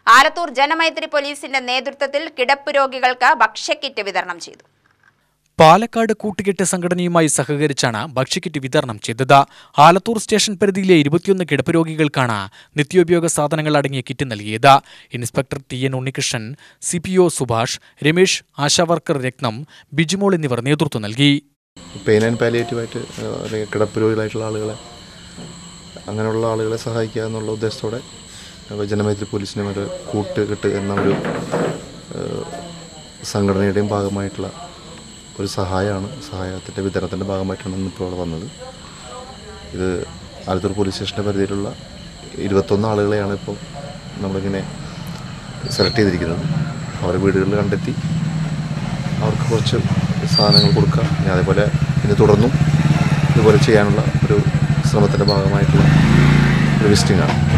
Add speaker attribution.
Speaker 1: ആലത്തൂർ ജനമൈത്രി പോലീസിന്റെ നേതൃത്വത്തിൽ കിടപ്പ് രോഗികൾക്ക് ഭക്ഷ്യക്കിറ്റ് വിതരണം ചെയ്തു
Speaker 2: പാലക്കാട് കൂട്ടുകെട്ട് സംഘടനയുമായി സഹകരിച്ചാണ് ഭക്ഷ്യക്കിറ്റ് വിതരണം ചെയ്തത് ആലത്തൂർ സ്റ്റേഷൻ പരിധിയിലെ ഇരുപത്തിയൊന്ന് കിടപ്പ് രോഗികൾക്കാണ് നിത്യോപയോഗ സാധനങ്ങൾ അടങ്ങിയ കിറ്റ് നൽകിയത് inspector T N Unnikrishnan C P O Subhash Ramesh Asha worker Ratnam Bijimol എന്നിവർ നേതൃത്വം നൽകി
Speaker 3: പെയിൻ ആൻഡ് പാലിയേറ്റീവായിട്ട് അല്ലെങ്കിൽ കിടപ്പ് രോഗികളായിട്ടുള്ള ആളുകളെ അങ്ങനെയുള്ള ആളുകളെ സഹായിക്കുക എന്നുള്ള ഉദ്ദേശത്തോടെ അപ്പോൾ ജനമൈത്രി പോലീസിൻ്റെ ഒരു കൂട്ടുകെട്ട് എന്ന ഒരു ഏഹ്, സംഘടനയുടെയും ഭാഗമായിട്ടുള്ള ഒരു സഹായമാണ് സഹായത്തിൻ്റെ വിതരണത്തിൻ്റെ ഭാഗമായിട്ടാണ് ഇന്നിപ്പോൾ ഇവിടെ വന്നത് ഇത് ആലത്തൂർ പോലീസ് സ്റ്റേഷൻ്റെ പരിധിയിലുള്ള ഇരുപത്തൊന്ന് ആളുകളെയാണ് ഇപ്പോൾ നമ്മളിങ്ങനെ സെലക്ട് ചെയ്തിരിക്കുന്നത് അവരെ വീടുകളിൽ കണ്ടെത്തി അവർക്ക് കുറച്ച് സാധനങ്ങൾ കൊടുക്കുക ഇനി അതേപോലെ ഇനി തുടർന്നും ഇതുപോലെ ചെയ്യാനുള്ള ഒരു ശ്രമത്തിൻ്റെ ഭാഗമായിട്ടുള്ള ഒരു വിസിറ്റിംഗ് ആണ്